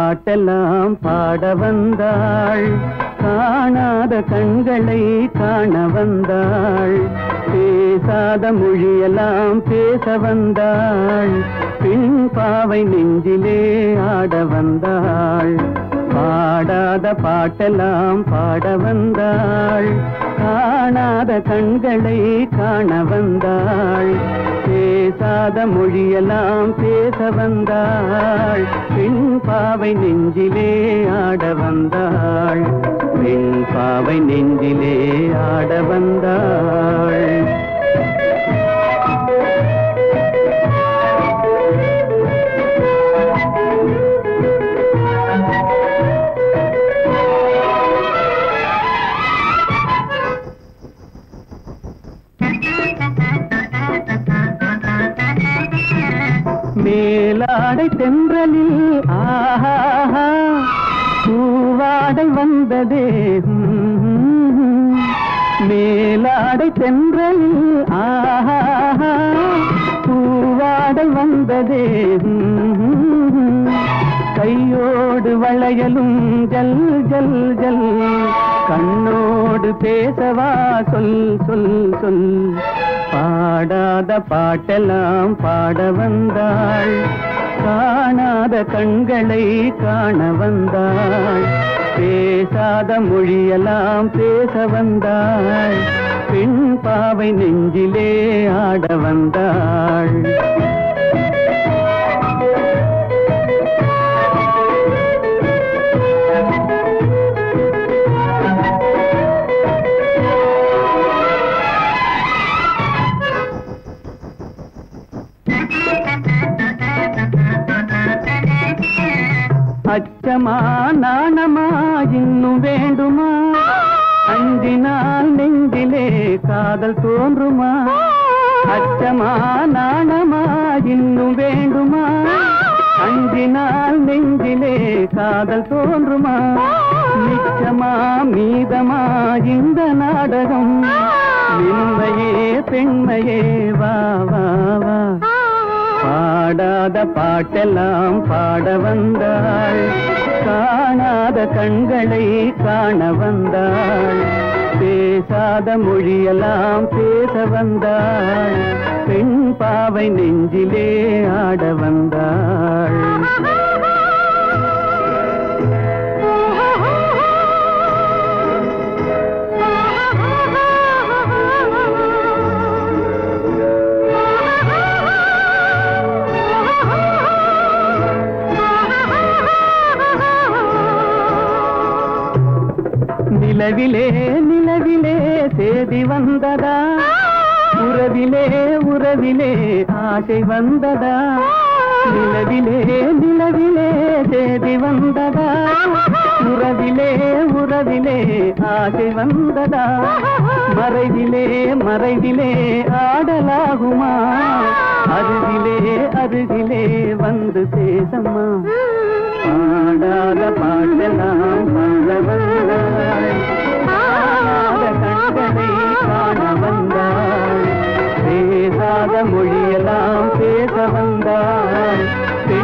பாட்டெல்லாம் பாட வந்தாள் காணாத கண்களை காண வந்தாள் பேசாத மொழியெல்லாம் பேச வந்தாள் பின் பாவை நெஞ்சிலே ஆட வந்தாள் பாடாத பாட்டெல்லாம் பாட வந்தாள் காணாத கண்களை காண வந்தாள் பேசாத மொழியெல்லாம் பேச வந்தாள் பெண் பாவை நெஞ்சிலே ஆட வந்தாள் பெண் பாவை நெஞ்சிலே ஆட வந்தாள் மேலாடை தென்றலில் ஆஹா பூவாடை வந்ததே ம், மேலாடை தென்றலில் ஆஹா பூவாடை வந்ததே ம், கையோடு வளையலும் ஜல் ஜல் ஜல் கண்ணோடு பேசவா சொல் சொல் சொல் பாடாத பாட்டெல்லாம் பாட வந்தாள் காணாத கண்களை காண வந்தாள் பேசாத மொழியெல்லாம் பேச வந்தாள் பெண் பாவை நெஞ்சிலே ஆட வந்தாள் அச்சமா நாணமா இன்னும் வேண்டுமா அஞ்சினால் நெஞ்சிலே காதல் தோன்றுமா அச்சமா நாணமா இன்னும் வேண்டுமா அஞ்சினால் நெஞ்சிலே காதல் தோன்றுமா நிச்சமா மீதமா இந்த நாடகம் மென்மையே பெண்மையே வா வா வா பாடாத பாட்டெல்லாம் பாட வந்தாள் காணாத கண்களை காண வந்தாள் பேசாத மொழியெல்லாம் பேச வந்தாள் பெண் பாவை நெஞ்சிலே ஆட வந்தாள் நிலவிலே நிலவிலே சேதி வந்ததா உறவிலே உறவிலே ஆசை வந்ததா நிலவிலே நிலவிலே சேதி வந்ததா உறவிலே உறவிலே ஆசை வந்ததா மறைவிலே மறைவிலே ஆடலாகுமா அருகிலே அருகிலே வந்து பேசம்மா பாடாத பாட்டெல்லாம் பாட வந்தாள் பாடாத கண்களை காண வந்தாள் பேசாத மொழியெல்லாம் பேச வந்தாள் பெண்